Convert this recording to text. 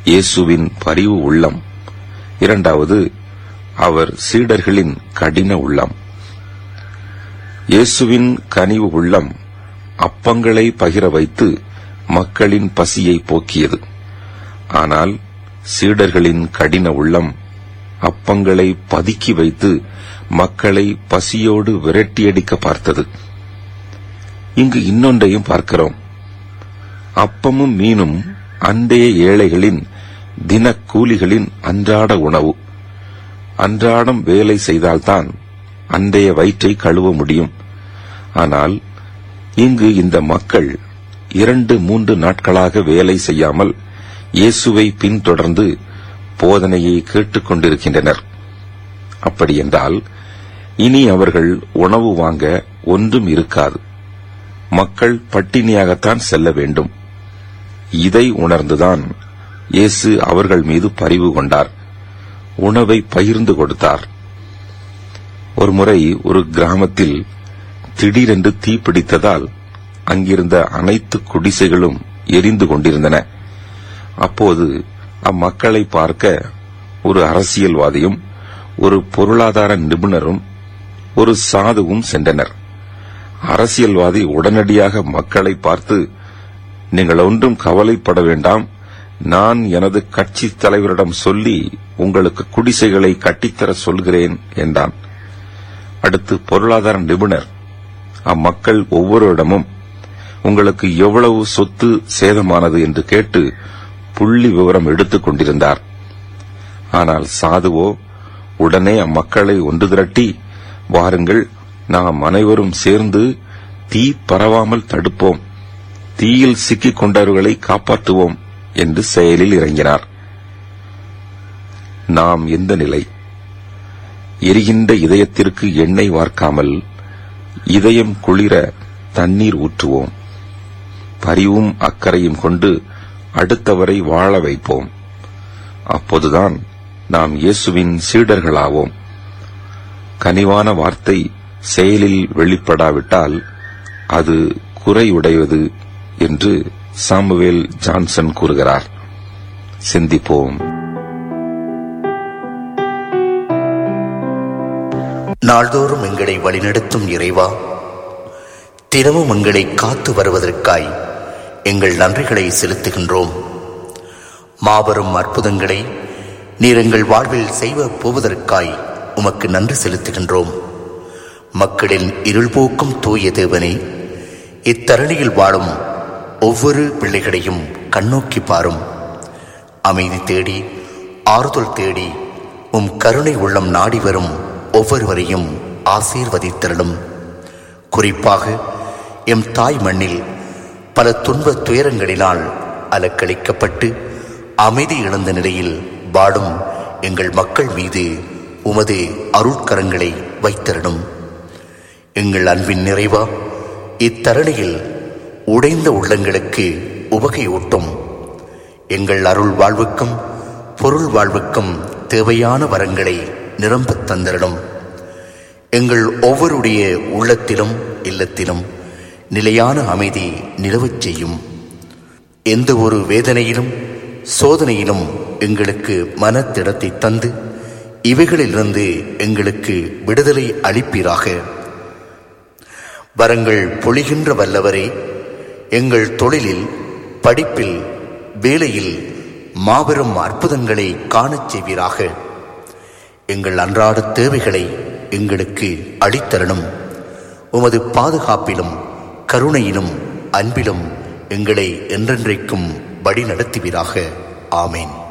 இயேசுவின் பரிவு உள்ளம் இரண்டாவது அவர் சீடர்களின் கடின உள்ளம் இயேசுவின் கனிவு உள்ளம் அப்பங்களை பகிர வைத்து மக்களின் பசியை போக்கியது ஆனால் சீடர்களின் கடின உள்ளம் அப்பங்களை பதுக்கி வைத்து மக்களை பசியோடு விரட்டியடிக்க பார்த்தது இங்கு இன்னொன்றையும் பார்க்கிறோம் அப்பமும் மீனும் அண்டைய ஏழைகளின் தினக்கூலிகளின் அன்றாட உணவு அன்றாடம் வேலை செய்தால்தான் அன்றைய வயிற்றை கழுவ முடியும் ஆனால் இங்கு இந்த மக்கள் இரண்டு மூன்று நாட்களாக வேலை செய்யாமல் இயேசுவை பின்தொடர்ந்து போதனையை கேட்டுக் கொண்டிருக்கின்றனர் அப்படியென்றால் இனி அவர்கள் உணவு வாங்க ஒன்றும் இருக்காது மக்கள் பட்டினியாகத்தான் செல்ல வேண்டும் இதை உணர்ந்துதான் இயேசு அவர்கள் மீது பரிவு கொண்டார் உணவை பகிர்ந்து கொடுத்தார் ஒருமுறை ஒரு கிராமத்தில் திடீரென்று தீப்பிடித்ததால் அங்கிருந்த அனைத்து குடிசைகளும் எரிந்து கொண்டிருந்தன அப்போது அம்மக்களை பார்க்க ஒரு அரசியல்வாதியும் ஒரு பொருளாதார நிபுணரும் ஒரு சாதுவும் சென்றனர் அரசியல்வாதி உடனடியாக மக்களை பார்த்து நீங்கள் ஒன்றும் கவலைப்பட வேண்டாம் நான் எனது கட்சி தலைவரிடம் சொல்லி உங்களுக்கு குடிசைகளை கட்டித்தர சொல்கிறேன் என்றான் அடுத்து பொருளாதார நிபுணர் அம்மக்கள் ஒவ்வொருவரிடமும் உங்களுக்கு எவ்வளவு சொத்து சேதமானது என்று கேட்டு புள்ளி விவரம் எடுத்துக் கொண்டிருந்தார் ஆனால் சாதுவோ உடனே அம்மக்களை ஒன்று திரட்டி வாருங்கள் நாம் அனைவரும் சேர்ந்து தீ பரவாமல் தடுப்போம் தீயில் சிக்கிக் கொண்டவர்களை காப்பாற்றுவோம் என்று செயலில் இறங்கினார் நாம் எந்த நிலை எரிகின்ற இதயத்திற்கு எண்ணெய் வார்க்காமல் இதயம் குளிர தண்ணீர் ஊற்றுவோம் பரிவும் அக்கறையும் கொண்டு அடுத்தவரை வாழ வைப்போம் அப்போதுதான் நாம் இயேசுவின் சீடர்களாவோம் கனிவான வார்த்தை செயலில் வெளிப்படாவிட்டால் அது குறையுடையது என்று சாமுவேல் ஜான்சன் கூறுகிறார் சிந்திப்போம் நாள்தோறும் எங்களை வழிநடத்தும் இறைவா தினமும் எங்களை காத்து வருவதற்காய் எங்கள் நன்றிகளை செலுத்துகின்றோம் மாபெரும் அற்புதங்களை நீர் எங்கள் வாழ்வில் செய்வ போவதற்காய் உமக்கு நன்றி செலுத்துகின்றோம் மக்களின் இருள் போக்கும் தூய தேவனே இத்தரணியில் வாழும் ஒவ்வொரு பிள்ளைகளையும் கண்ணோக்கி பாரும் அமைதி தேடி ஆறுதல் தேடி உம் கருணை உள்ளம் நாடி வரும் ஒவ்வொருவரையும் ஆசீர்வதித்தருளும் குறிப்பாக எம் தாய் மண்ணில் பல துன்ப துயரங்களினால் அலக்களிக்கப்பட்டு அமைதி இழந்த நிலையில் வாடும் எங்கள் மக்கள் மீது உமது அருட்கரங்களை வைத்தருளும் எங்கள் அன்பின் நிறைவா இத்தரணியில் உடைந்த உள்ளங்களுக்கு உவகையூட்டும் எங்கள் அருள் வாழ்வுக்கும் பொருள் வாழ்வுக்கும் தேவையான வரங்களை நிரம்பத் தந்திரணும் எங்கள் ஒவ்வொருடைய உள்ளத்திலும் இல்லத்திலும் நிலையான அமைதி நிலவச் செய்யும் எந்த ஒரு வேதனையிலும் சோதனையிலும் எங்களுக்கு மனத்திடத்தை தந்து இவைகளிலிருந்து எங்களுக்கு விடுதலை அளிப்பீராக வரங்கள் பொழிகின்ற வல்லவரே எங்கள் தொழிலில் படிப்பில் வேலையில் மாபெரும் அற்புதங்களை காணச் செய்வீராக எங்கள் அன்றாட தேவைகளை எங்களுக்கு அளித்தரணும் உமது பாதுகாப்பிலும் கருணையிலும் அன்பிலும் எங்களை என்றென்றைக்கும் வழி நடத்துவீராக ஆமேன்